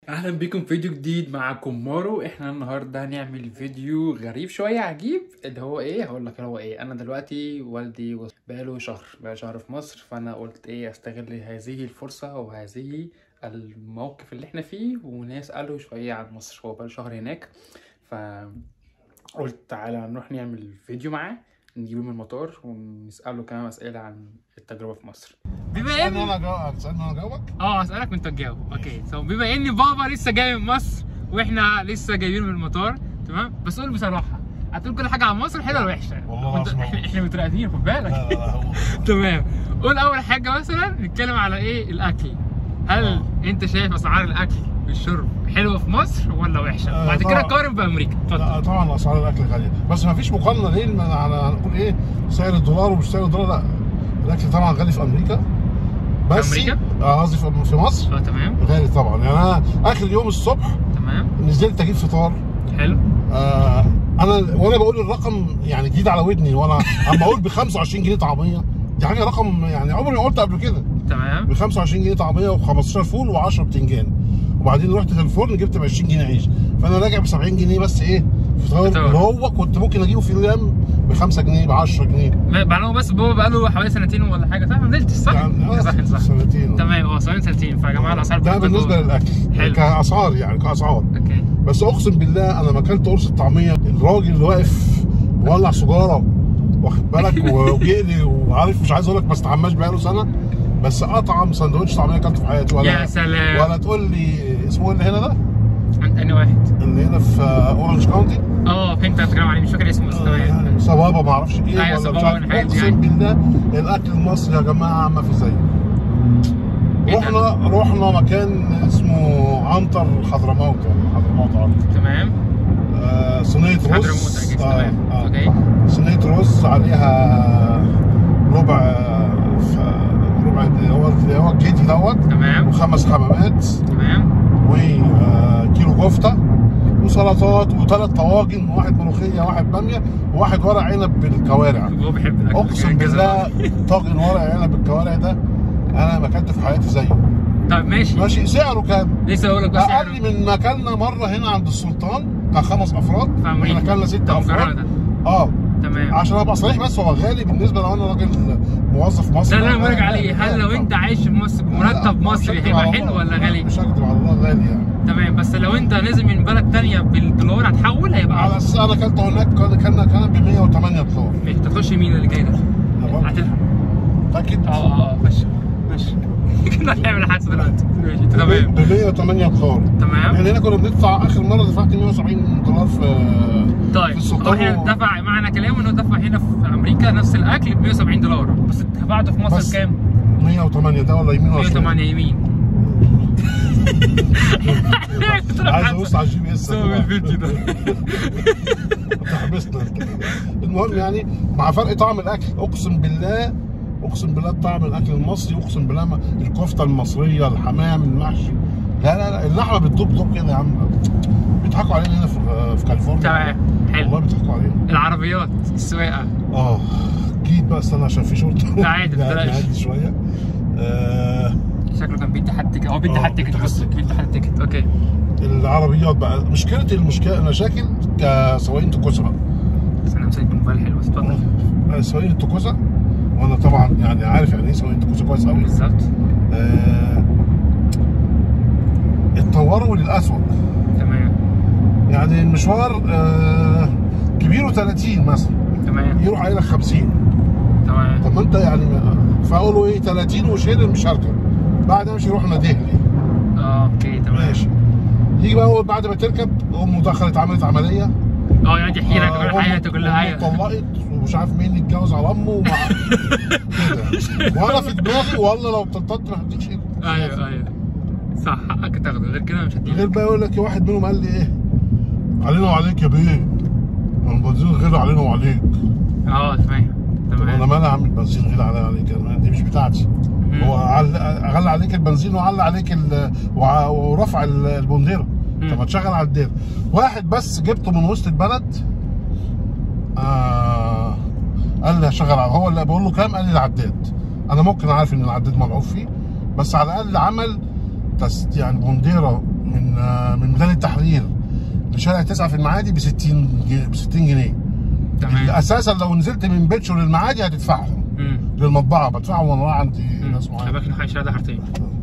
اهلا بيكم في فيديو جديد معاكم مارو احنا النهارده هنعمل فيديو غريب شويه عجيب اللي هو ايه هقول لك هو ايه انا دلوقتي والدي وص- بقاله شهر بقى شهر في مصر فانا قلت ايه استغل هذه الفرصه وهذه الموقف اللي احنا فيه ونساله شويه عن مصر هو بقاله شهر هناك فقلت تعالى نروح نعمل فيديو معاه نجيبه من المطار ونساله كمان اسئله عن التجربه في مصر بما تسألني انا جاوبك تسألني انا جاوبك اه اسالك وانت تجاوب اوكي سو بما ان بابا لسه جاي من مصر واحنا لسه جايين من المطار تمام بس قول بصراحه هتقول كل حاجه عن مصر حلوه ولا وحشه والله وانت- العظيم. احنا احنا متراقبين خد لا بالك لا لا هو تمام قول اول حاجه مثلا نتكلم على ايه الاكل هل آه. انت شايف اسعار الاكل والشرب حلوه في مصر ولا وحشه آه، بعد كده طبعا. قارن بامريكا لا اتفضل طبعا اسعار الاكل غاليه بس ما فيش مقارنه ليه من على هنقول ايه سعر الدولار ومش سعر الدولار لا الاكل طبعا غالي في امريكا بس أمريكا؟ اه قصدي في في مصر اه تمام غالي طبعا يعني انا اخر يوم الصبح تمام نزلت اجيب فطار حلو آه انا وانا بقول الرقم يعني جديد على ودني وانا اما اقول ب 25 جنيه طعميه دي حاجه رقم يعني عمري ما قلت قبل كده تمام ب 25 جنيه طعميه و15 فول و10 بتنجان وبعدين رحت في الفرن جبت ب 20 جنيه عيش فانا راجع ب 70 جنيه بس ايه فطار فطار. اللي هو كنت ممكن اجيبه في الايام ب 5 جنيه ب 10 جنيه ما- معلومه بس بابا بقاله حوالي سنتين ولا حاجه صح ما نزلتش صح؟ يعني صح صح سنتين تمام اه سنتين سنتين فيا جماعه الاسعار ده بتفضل بالنسبه جوه. للاكل حلو. كاسعار يعني كاسعار اوكي بس اقسم بالله انا ما اكلت قرص الطعميه الراجل اللي واقف مولع سجاره واخد بالك وبيقلي وعارف مش عايز اقول لك ما استحماش بقاله سنه بس اطعم سندوتش طعميه اكلته في حياتي ولا يا سلام. ولا تقول لي اسمه ايه اللي هنا ده؟ عند انهي واحد؟ اللي هنا في اورنج كاونتي اه فهمت بتتكلم عليه مش فاكر اسمه بس تمام صبابه ما اعرفش ايه أيوة، ولا صبابة مش عارف والحاجات دي اقسم يعني. بالله الاكل المصري يا جماعه ما في زيه إيه ده؟ رحنا رحنا مكان اسمه عنتر حضرموت ولا حضرموت عنتر تمام آه، صينيه رز حضرموت اكيد آه، تمام آه. اوكي صينيه رز عليها ربع ف- ربع هو اللي هو الكيتي دوت تمام وخمس حمامات تمام وكيلو كفته وسلطات وثلاث طواجن واحد ملوخيه واحد باميه وواحد ورق عنب بالكوارع هو بيحب الاكل اقسم كده بالله كذا. طاجن ورق عنب بالكوارع ده انا ما اكلت في حياتي زيه طب ماشي ماشي سعره كام؟ لسه اقول لك بس اقل يعني من ما اكلنا مره هنا عند السلطان بتاع خمس افراد في أمريكا. احنا اكلنا ست طب مقارنة افراد ده. اه تمام عشان ابقى صريح بس هو غالي بالنسبه لو انا راجل موظف مصري لا لا غالي- برجع عليه هل غالي لو طبعاً. انت عايش في مصر لا، بمرتب لا، مصري مش هكدب هيبقى على حلو الله. ولا لا، غالي؟ مش هكدب على الله غالي يعني تمام بس لو انت نازل من بلد تانية بالدولار هتحول هيبقى على أغلى. اساس انا اكلت هناك كان كان كان ب 108 دولار ماشي تخش مين اللي جاي ده؟ تمام. هتلحق متاكد؟ اه اه اه خش ماشي كده هنعمل حادثه دلوقتي ماشي تمام ب 108 دولار تمام احنا هنا كنا بندفع اخر مره دفعت 170 دولار في في طيب هو السلطان احنا و- دفع معنى كلامه انه دفع هنا في امريكا نفس الاكل ب 170 دولار بس دفعته في بس مصر كام؟ 108 ده ولا يمين ولا شمال 108 يمين عايز ابص على الجي بي اس سوي الفيديو ده حبسنا المهم يعني مع فرق طعم الاكل اقسم بالله اقسم بالله طعم الاكل المصري اقسم بالله ما- الكفته المصريه الحمام المحشي لا لا لا اللحمه بتدوب دوب كده يا عم بيضحكوا علينا هنا في في كاليفورنيا تمام والله حلو بيضحكوا علينا العربيات السواقه اه جيت بقى استنى عشان في شرطه لا عادي، لا، بلاش. نهدي شويه آه شكله كان بيدي حد تيكت هو بيدي اه، حد تيكت بيدي بص حد بيدي حد تيكت اوكي العربيات بقى مشكله المشكله المشاكل كسواقين توكوسا بقى بس انا مسكت الموبايل حلو بس اتفضل آه، سواقين التوكوسا وانا طبعا يعني عارف يعني ايه سواقين التوكوسا كويس قوي بالظبط آه، اتطوروا للأسوأ تمام يعني المشوار آه، كبيره 30 مثلا تمام يروح قايل لك 50 تمام طب ما انت يعني فاقولوا ايه 30 وشيل مش هركب بعد مش يروح ناديه لي اه اوكي تمام ماشي يجي بقى هو بعد ما تركب امه دخلت عملت عمليه اه يقعد يحكي لك آه، كل حياته أمه- كلها أمه ايوه اتطلقت ومش عارف مين يتجوز على امه ومع كده وانا في دماغي والله لو بتنطط ما هديكش ايدك ايوه ايوه صح حقك تاخده غير كده مش غير هتجيب بقى يقول لك واحد منهم قال لي ايه علينا وعليك يا بيه ما البنزين غير علينا وعليك اه تمام طب انا تمام مالي يا عم البنزين غير علينا وعليك أنا دي مش بتاعتي مم. هو عل- غلى عليك البنزين وعلى عليك ال... وع- ورفع ال- البنديره مم. طب ما تشغل على الدير واحد بس جبته من وسط البلد آه قال لي هشغل على هو اللي بقول له كام قال لي العداد انا ممكن عارف ان العداد ملعوب فيه بس على الاقل عمل تس يعني بنديره من من ميدان التحرير لشارع 9 في المعادي ب 60 ب 60 جنيه تمام اساسا لو نزلت من بيتشو للمعادي هتدفعهم امم للمطبعه بدفعهم وانا رايح عندي ناس معينه خلي بالك الشارع ده حارتين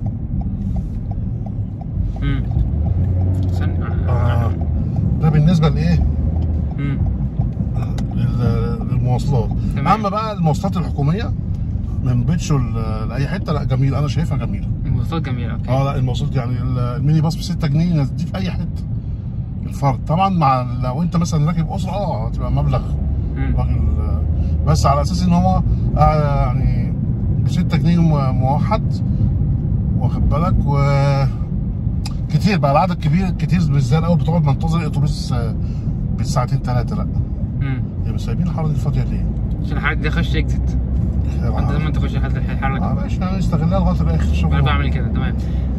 امم استنى آه. ده بالنسبه لايه؟ امم لل- للمواصلات تمام. اما بقى المواصلات الحكوميه من بيتشو ل- لاي حته لا جميل انا شايفها جميله المواصلات جميله اوكي اه لا المواصلات يعني ال- الميني باص ب 6 جنيه ينزل في اي حته الفرد طبعا مع لو انت مثلا راكب اسره اه هتبقى مبلغ مم. راجل آه، بس على اساس ان هو آه، يعني ب 6 جنيه م- موحد واخد بالك و كتير بقى العدد كبير كتير بالذات قوي بتقعد منتظر الاتوبيس آه، بالساعتين ثلاثه لا امم يعني سايبين الحاره دي فاضيه ليه؟ عشان الحركه دي خش اكزت انت لما تخش لحد اه الحركه ماشي هنستغلها لغايه الاخر شغل انا بعمل كده تمام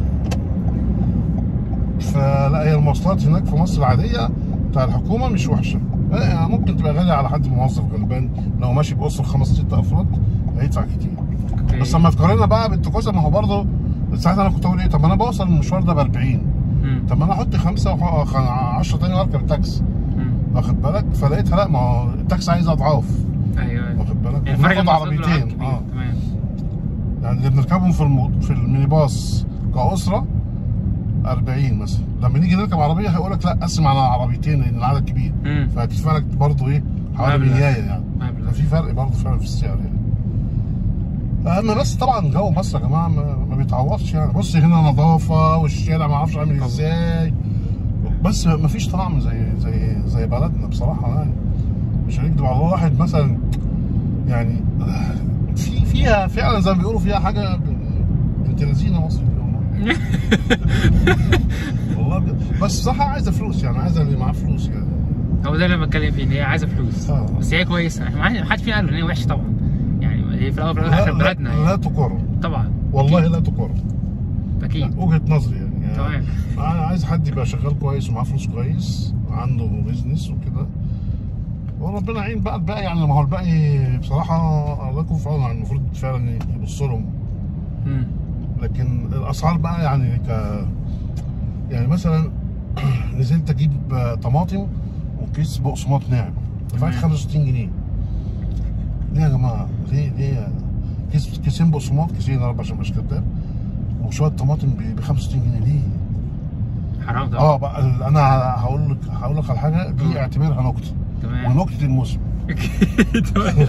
فلا هي المواصلات هناك في مصر العاديه بتاع الحكومه مش وحشه يعني ممكن تبقى غاليه على حد موظف غلبان لو ماشي باسره خمس ست افراد هيدفع كتير اوكي بس لما تقارنها بقى بالتكوسه ما هو برضه ساعتها انا كنت اقول ايه طب ما انا بوصل المشوار ده ب 40 مم. طب ما انا احط خمسه وح- 10 تاني واركب تاكس مم. واخد بالك فلقيتها لا ما هو التاكس عايز اضعاف ايوه ايوه واخد بالك يعني فرق وبناخد المواصلات عربيتين بالعرض كبير. اه تمام يعني اللي بنركبهم في الم... في الميني باص كأسرة 40 مثلا لما نيجي نركب عربية هيقول لك لا قسم على عربيتين لأن العدد كبير امم فهتدفع لك برضه إيه حوالي مبلغ. 100 يعني مبلغ. ففي فرق برضه فعلا في السعر يعني أما بس طبعا جو مصر يا جماعة ما, ما بيتعوضش يعني بص هنا نظافة والشارع ما اعرفش عامل طبعا. ازاي بس ما فيش طعم زي زي زي بلدنا بصراحة يعني مش هنكدب على الله واحد مثلا يعني في فيها فعلا زي ما بيقولوا فيها حاجة انت لذينة مصر دي والله والله بجد. بس صح عايزة فلوس يعني عايزة اللي معاه فلوس يعني هو ده اللي أنا بتكلم فيه ان هي عايزه فلوس آه. بس هي كويسه احنا ما حد فينا قال ان هي وحشه طبعا يعني هي في الاول وفي لا, الاخر لا, بلدنا يعني. لا تقارن طبعا والله لا تقارن اكيد وجهة نظري يعني, يعني تمام انا عايز حد يبقى شغال كويس ومعاه فلوس كويس عنده بيزنس وكده وربنا يعين بقى الباقي يعني ما هو الباقي بصراحه الله يكون في عونه يعني المفروض فعلا يبص لهم مم. لكن الاسعار بقى يعني ك يعني مثلا نزلت اجيب طماطم وكيس بقسماط ناعم دفعت تمام. 65 جنيه ليه يا جماعه ليه ليه كيس كيسين بقسماط كيسين اربع عشان مش كداب وشويه طماطم ب 65 جنيه ليه؟ حرام طبعا اه بقى ال- انا هقول لك هقول لك على حاجه مم. دي اعتبرها نكته تمام ونكته الموسم تمام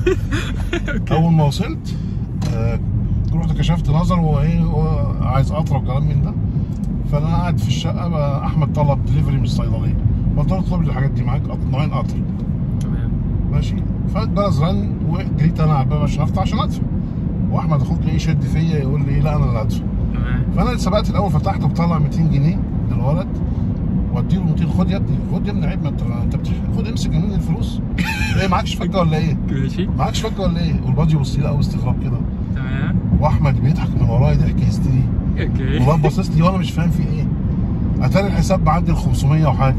اول ما وصلت آه رحت كشفت نظر وايه هو عايز قطره وكلام من ده فانا قاعد في الشقه بقى احمد طلب دليفري من الصيدليه قلت له اطلب لي الحاجات دي معاك قط- نوعين قطر تمام ماشي فالجرس رن وجريت انا على الباب عشان افتح عشان ادفع واحمد اخوك ايه يشد فيا يقول لي لا انا اللي هدفع تمام فانا اللي سبقت الاول فتحت وبطلع 200 جنيه للولد واديله 200 خد يا ابني خد يا ابني عيب ما انت انت بتح... خد امسك مني الفلوس ايه معكش فكه ولا ايه؟ ماشي معكش فكه ولا ايه؟ والواد يبص لي قوي باستغراب كده تمام واحمد بيضحك من ورايا ضحك هستيري اوكي والواد باصص لي وانا مش فاهم في ايه اتاري الحساب عندي ال 500 وحاجه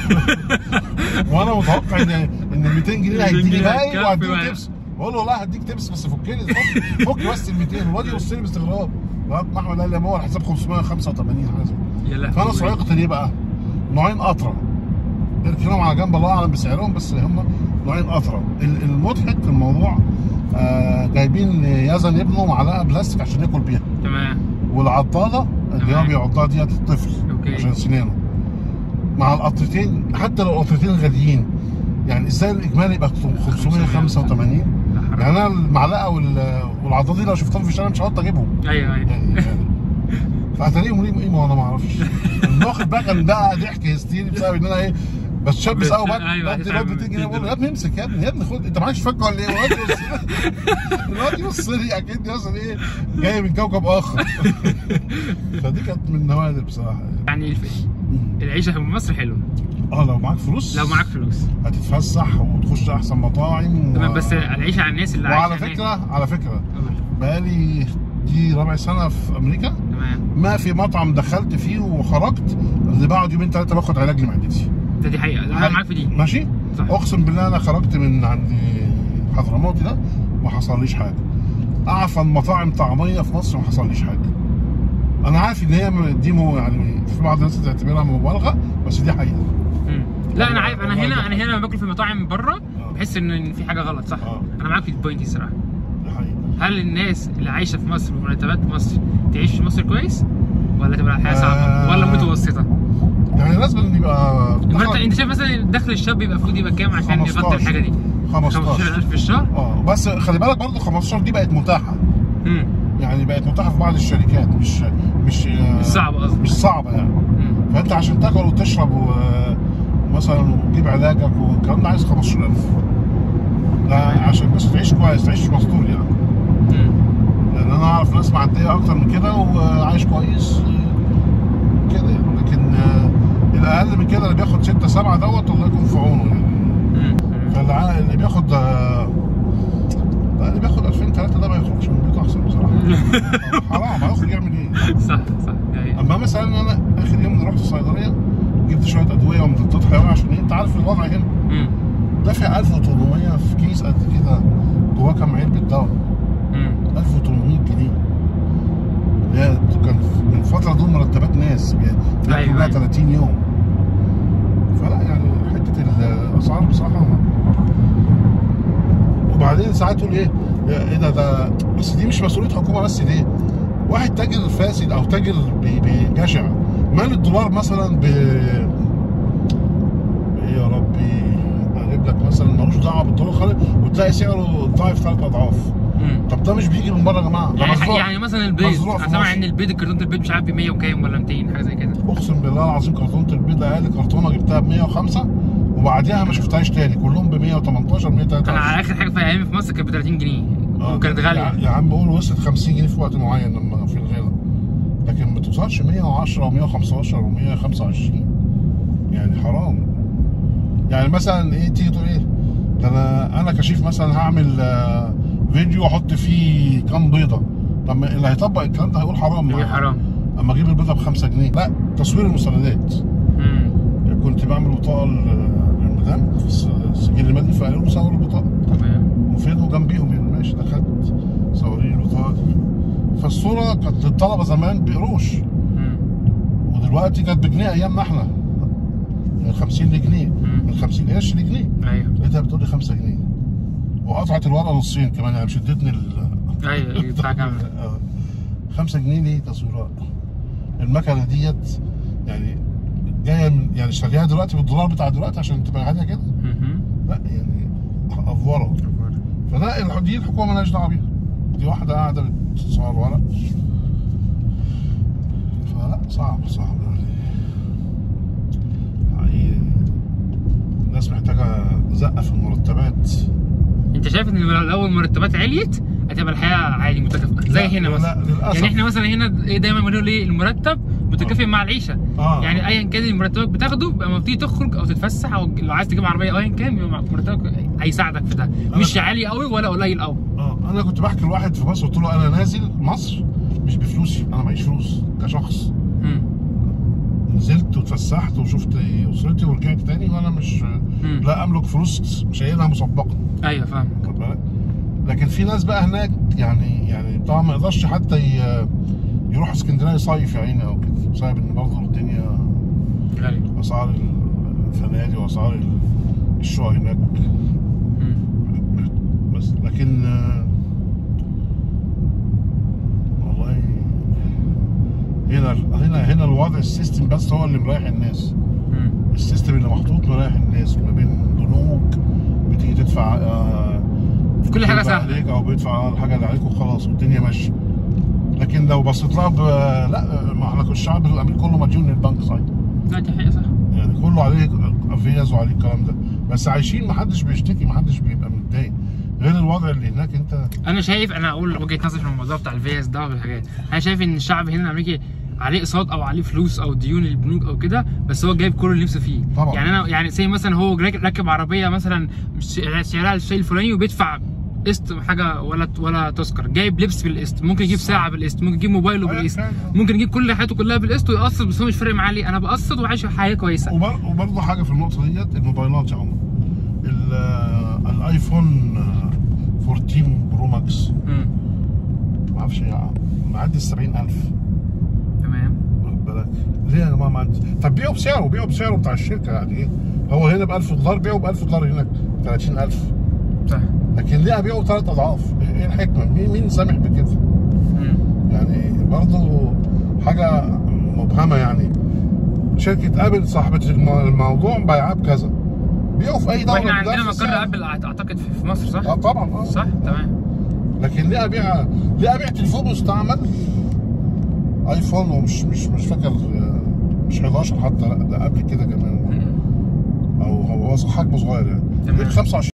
وانا متوقع ان ان ال 200 جنيه 200 هيديني جنيه باقي هتكفي وهديك بقى. تبس بقول له لا هديك تبس بس فكني فك, فك بس ال 200 الواد يبص لي باستغراب لغايه ما احمد قال لي يا ماما الحساب 585 حاجه زي كده. يا لهوي فانا صعقت ليه بقى؟ نوعين قطره اركنهم على جنب الله اعلم بسعرهم بس هم نوعين قطره ال- المضحك في الموضوع آه جايبين يزن ابنه معلقه بلاستيك عشان ياكل بيها تمام والعضاده اللي هو تمام. بيعضها ديت الطفل أوكي. عشان سنانه مع القطرتين حتى لو القطرتين غاليين يعني ازاي الاجمالي يبقى 585 لا حرام. يعني انا المعلقه وال- والعضاده دي لو شفتهم في الشارع مش هقدر اجيبهم ايوه ايوه يعني يعني فهتلاقيهم ليهم قيمه وانا ما اعرفش الناخد بقى كان ده ضحك هستيري بسبب ان انا ايه بتشبث قوي بقى أيوة، بدي هتتعب الواد من 200 جنيه الدين بقول له يا ابني امسك يا ابني يا ابني خد انت معكش فكه ولا ايه؟ الواد يبص لي الواد يبص لي اكيد مثلا ايه جاي من كوكب اخر فدي كانت من النوادر بصراحه يعني الف- العيشه في مصر حلوه اه لو معاك فلوس لو معاك فلوس هتتفسح وتخش احسن مطاعم تمام و- بس العيشه على الناس اللي وعلى عايشة هناك. فكره على فكره قول. بقالي دي ربع سنه في امريكا تمام ما في مطعم دخلت فيه وخرجت اللي بقعد يومين ثلاثه باخد علاج لمعدتي ده دي حقيقه انا معاك في دي ماشي صح. اقسم بالله انا خرجت من عند حضرموت ده ما حصليش حاجه اعفن مطاعم طعميه في مصر ما حصليش حاجه انا عارف ان هي م- دي مو يعني في بعض الناس تعتبرها مبالغه بس دي حقيقه مم. لا انا عارف انا والله هنا ده- انا هنا لما باكل في مطاعم بره آه. بحس ان إن في حاجه غلط صح آه. انا معاك في البوينت دي الصراحه دي حقيقه هل الناس اللي عايشه في مصر ومرتبات مصر تعيش في مصر كويس ولا تبقى الحياه صعبه آه. ولا متوسطه يعني لازم يبقى المرتب انت شايف مثلا دخل الشاب يبقى المفروض يبقى كام عشان يغطي 15. الحاجه دي 15 15000 في الشهر اه بس خلي بالك برضه 15 دي بقت متاحه امم يعني بقت متاحه في بعض الشركات مش مش آه، مش صعب قصدي مش صعبه يعني مم. فانت عشان تاكل وتشرب و- ومثلا وتجيب علاجك والكلام ده عايز 15000 ده عشان بس تعيش كويس تعيش مستور يعني مم. لان انا اعرف ناس معديه اكتر من كده وعايش كويس كده يعني لكن آه، الاقل من كده اللي بياخد 6 7 دوت الله يكون في عونه يعني مم. فالع- اللي بياخد آه، لا اللي بياخد 2000 3 ده ما يخرجش من بيته احسن بصراحه حرام هيخرج يعمل ايه؟ صح صح دي حقيقة. اما مثلا انا اخر يوم رحت الصيدليه جبت شويه ادويه ومضادات حيوان عشان إيه؟ انت عارف الوضع هنا مم. دافع 1800 في كيس قد كده جواه كام علبه دواء مم. 1800 جنيه اللي هي كان من فتره دول مرتبات ناس أيوة، بياكلوا بقى أيوة. 30 يوم فلا يعني حته الاسعار بصراحه وبعدين ساعات تقول ايه يا ايه ده ده بس دي مش مسؤوليه حكومه بس دي واحد تاجر فاسد او تاجر ب- بجشع مال الدولار مثلا ب ايه يا ربي اجيب لك مثلا ملوش دعوه بالدولار خالص وتلاقي سعره ضعف ثلاث اضعاف مم. طب ده مش بيجي من بره يا جماعه ده يعني مزروع. يعني مثلا البيض مزروع في انا سامع مصر. ان البيض كرتونه البيض مش عارف ب 100 وكام ولا 200 حاجه زي كده اقسم بالله العظيم كرتونه البيض اقل كرتونه جبتها ب 105 وبعديها ما شفتهاش تاني كلهم ب 118 انا 123 اخر حاجه في ايامي في مصر كانت ب 30 جنيه آه، وكانت يا- غاليه يا عم قول وصلت 50 جنيه في وقت معين لما في الغلا لكن ما توصلش 110 و115 و125 يعني حرام يعني مثلا ايه تيجي تقول ايه ده انا انا كشيف مثلا هعمل آه، فيديو واحط فيه كام بيضه طب ما اللي هيطبق الكلام ده هيقول حرام هي حرام اما اجيب البيضه ب 5 جنيه لا تصوير المستندات مم. كنت بعمل بطاقه للمدام في الس- السجل المدني فقالوا لي صور البطاقه تمام وفين وجنبيهم يعني ماشي دخلت صورين البطاقه دي فالصوره كانت للطلبه زمان بقروش مم. ودلوقتي كانت بجنيه ايامنا احنا من 50 لجنيه مم. من 50 قرش لجنيه ايوه لقيتها بتقول لي 5 جنيه وقطعت الورقه نصين كمان يعني مش ادتني ال ايوه بتاع كامل 5 جنيه ليه تصويرات المكنه ديت يعني جايه من يعني شاريها دلوقتي بالدولار بتاع دلوقتي عشان تبقى غاليه كده مهم. لا يعني افوره فده الح- دي الحكومه مالهاش دعوه بيها دي واحده قاعده بتصور ورق فلا صعب صعب يعني حقيقي الناس محتاجه زقه في المرتبات انت شايف ان لو المرتبات عليت هتبقى الحياه عادي متكافئه زي لا، هنا لا، مثلا للأسف. يعني احنا مثلا هنا ايه دايما بنقول ايه المرتب متكافئ مع العيشه اه يعني ايا كان المرتبك بتاخده بقى لما بتيجي تخرج او تتفسح او لو عايز تجيب عربيه او ايا كان بيبقى مرتبك هيساعدك في ده مش عالي قوي ولا قليل قوي اه انا كنت بحكي لواحد في مصر قلت له انا نازل مصر مش بفلوسي انا معيش فلوس كشخص مم. نزلت واتفسحت وشفت اسرتي ورجعت تاني وانا مش مم. لا املك فلوس شايلها مسبقا ايوه فاهم واخد بالك؟ لكن في ناس بقى هناك يعني يعني طبعا ما يقدرش حتى ي- يروح اسكندريه يصيف يا عيني او كده بسبب ان برضه الدنيا غالي اسعار الفنادق واسعار ال- الشقق هناك مم. بس لكن آه، والله هنا هنا هنا الوضع السيستم بس هو اللي مريح الناس مم. السيستم اللي محطوط مريح الناس ما بين بنوك بتيجي تدفع آه كل حاجه بيدفع سهله عليك او بيدفع الحاجه اللي عليك وخلاص والدنيا ماشيه لكن لو بصيت لها ب... لا ما احنا الشعب الامريكي كله مديون للبنك صحيح لا دي حقيقه صح يعني كله عليه فيز وعليه الكلام ده بس عايشين ما حدش بيشتكي ما حدش بيبقى متضايق غير الوضع اللي هناك انت انا شايف انا اقول وجهه نظري في الموضوع بتاع الفيز ده والحاجات انا شايف ان الشعب هنا الامريكي عليه اقساط او عليه فلوس او ديون للبنوك او كده بس هو جايب كل اللي نفسه فيه طبعا. يعني انا يعني زي مثلا هو راكب راكب عربيه مثلا مش سعرها الشيء الفلاني وبيدفع قسط حاجه ولا ولا تذكر جايب لبس بالقسط ممكن يجيب ساعه بالقسط ممكن يجيب موبايله أيوة بالقسط فعلا. ممكن يجيب كل حياته كلها بالقسط ويقسط بس هو مش فارق معاه ليه انا بقسط وعايش حياه كويسه وبر... وبرضه حاجه في النقطه ديت الموبايلات يا عمر ال- آه، الايفون آه، 14 برو ماكس مم. ما اعرفش يعني معدي ال 70000 تمام واخد بالك ليه يا جماعه ما عندي طب بيعوا بسعره بيعوا بسعره بتاع الشركه يعني ايه هو هنا ب 1000 دولار بيعوا ب 1000 دولار هناك 30000 صح لكن ليه ابيعه ثلاث اضعاف؟ ايه الحكمه؟ مين مين سامح بكده؟ مم. يعني برضه حاجه مبهمه يعني شركه ابل صاحبه المو- الموضوع بايعاه بكذا بيعوا في اي دوله واحنا بنفس عندنا مقر السعر. ابل اعتقد في في مصر صح؟ اه طبعا اه صح تمام لكن ليه ابيع ليه ابيع تليفون مستعمل ايفون ومش مش مش فاكر آه، مش 11 حتى لا ده قبل كده كمان مم. او هو حجمه صغير يعني تمام. ب 25